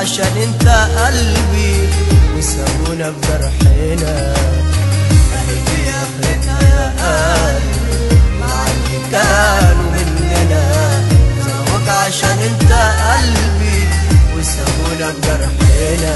عشان انت قلبي وسابونا بجرحنا اهي دي اخرتها يا قلبي مع اللي كانوا مننا ظلموك عشان انت قلبي وسابونا بجرحنا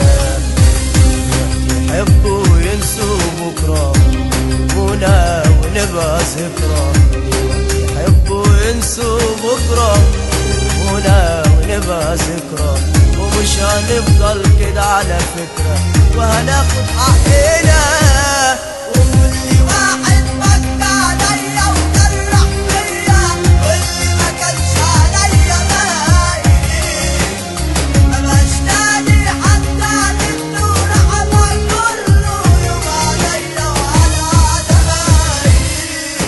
يحبوا وينسوا بكرة يهمونا ونبقى ذكرى يحبوا وينسوا بكرة يهمونا ونبقى ذكرى ومش هنفضل كده على فكرة وهناخد حقنا وكل واحد فك عليا وجرح فيا واللي ما كانش عليا باين مبقاش نادي حتى منه رحمة كله يوم عليا وعلى دماغي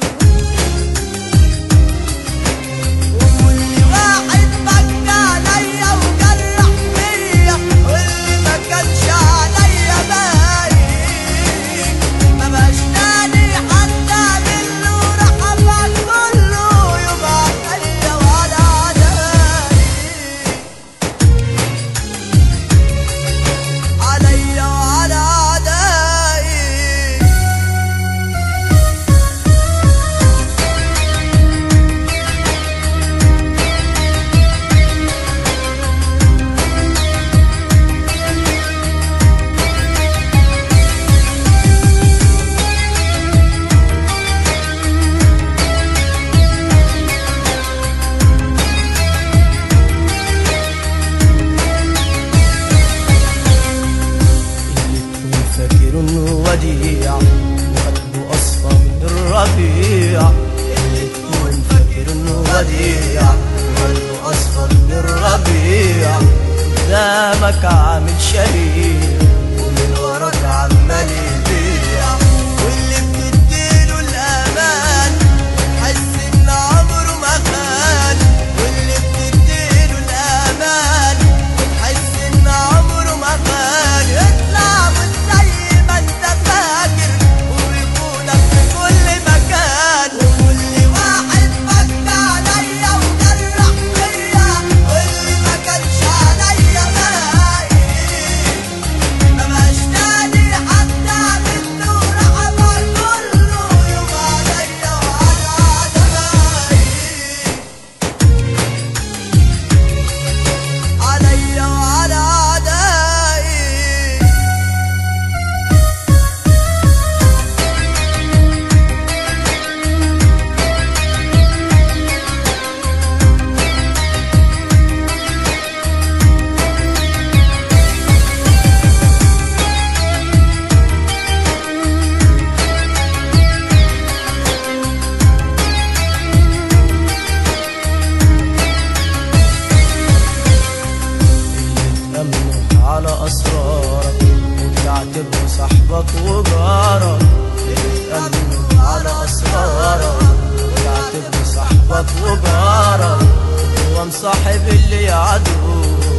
وكل واحد فك عليا وجرح فيا واللي ما كانش عليا باين مبقاش نادي حتى منه رحمة كله يوم عليا وعلى دماغي عليا وعلى أعدائي اللي تكون فاكر انه وديع وقلبه اصفى من الربيع اللي تكون فاكر انه وديع وقلبه اصفى من الربيع قدامك عامل شرير ومن وراك عمال يبيع واللي بتديله الأمان حس إن عمره ما خان واللي بتديله الأمان تحس إن عمره ما خان يطلع من زي ما أنت فاكر ويكونك في كل مكان وكل واحد فك عليا وجرح فيا واللي ما كانش عليا باين مبقاش نادي حتى منه رحمة كله يوم عليا وعلى دماغي عليا وعلى أعدائي اللي تأمنك على أسرارك وتعتبره صاحبك وجارك اللي تأمنك على أسرارك وتعتبره صاحبك وجارك هو مصاحب اللي يعدو